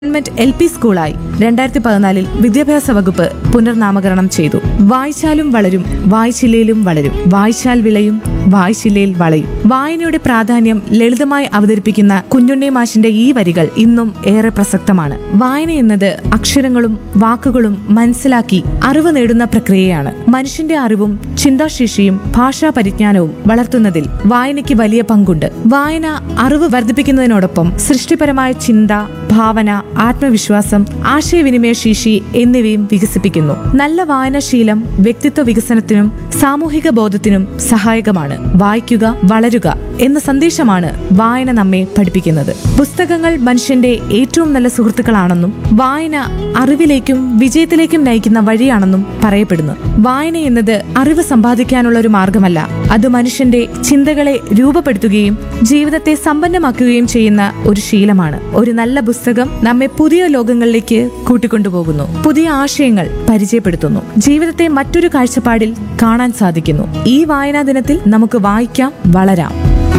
government L P സ്കൂളായി രണ്ടായിരത്തി പതിനാലിൽ വിദ്യാഭ്യാസ വകുപ്പ് പുനർനാമകരണം ചെയ്തു വായിച്ചാലും വളരും വായിച്ചില്ലേലും വളരും വായിച്ചാൽ വിളയും വായിച്ചില്ലേൽ വളയും വായനയുടെ പ്രാധാന്യം ലളിതമായി അവതരിപ്പിക്കുന്ന കുഞ്ഞുണ്ണി മാഷിന്റെ ഈ വരികൾ ഇന്നും ഏറെ പ്രസക്തമാണ് വായന എന്നത് അക്ഷരങ്ങളും വാക്കുകളും മനസ്സിലാക്കി അറിവ് നേടുന്ന പ്രക്രിയയാണ് മനുഷ്യന്റെ അറിവും ചിന്താശേഷിയും ഭാഷാ പരിജ്ഞാനവും വളർത്തുന്നതിൽ വായനയ്ക്ക് വലിയ പങ്കുണ്ട് വായന അറിവ് വർദ്ധിപ്പിക്കുന്നതിനോടൊപ്പം സൃഷ്ടിപരമായ ചിന്ത ഭാവന ആത്മവിശ്വാസം ആശയവിനിമയ ശേഷി എന്നിവയും വികസിപ്പിക്കുന്നു നല്ല വായനാശീലം വ്യക്തിത്വ വികസനത്തിനും സാമൂഹിക ബോധത്തിനും സഹായകമാണ് വായിക്കുക വളരുക എന്ന സന്ദേശമാണ് വായന നമ്മെ പഠിപ്പിക്കുന്നത് പുസ്തകങ്ങൾ മനുഷ്യന്റെ ഏറ്റവും നല്ല സുഹൃത്തുക്കളാണെന്നും വായന അറിവിലേക്കും വിജയത്തിലേക്കും നയിക്കുന്ന വഴിയാണെന്നും പറയപ്പെടുന്നു വായന എന്നത് അറിവ് സമ്പാദിക്കാനുള്ള ഒരു മാർഗമല്ല അത് മനുഷ്യന്റെ ചിന്തകളെ രൂപപ്പെടുത്തുകയും ജീവിതത്തെ സമ്പന്നമാക്കുകയും ചെയ്യുന്ന ഒരു ശീലമാണ് ഒരു നല്ല പുസ്തകം നമ്മെ പുതിയ ലോകങ്ങളിലേക്ക് കൂട്ടിക്കൊണ്ടുപോകുന്നു പുതിയ ആശയങ്ങൾ പരിചയപ്പെടുത്തുന്നു ജീവിതത്തെ മറ്റൊരു കാഴ്ചപ്പാടിൽ കാണാൻ സാധിക്കുന്നു ഈ വായനാ ദിനത്തിൽ നമുക്ക് വായിക്കാം വളരാം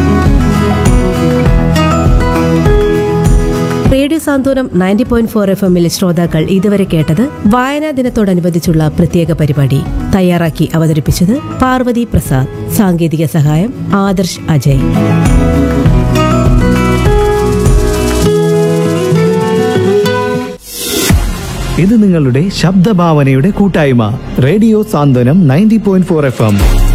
radio Santhwanam ninety point four F എമ്മിലെ ശ്രോതാക്കൾ ഇതുവരെ കേട്ടത് വായനാ ദിനത്തോടനുബന്ധിച്ചുള്ള പ്രത്യേക പരിപാടി തയ്യാറാക്കി അവതരിപ്പിച്ചത് പാർവതി പ്രസാദ് സാങ്കേതിക സഹായം ആദർശ് അജയ് ഇത് നിങ്ങളുടെ ശബ്ദഭാവനയുടെ കൂട്ടായ്മ radio Santhwanam ninety point four F M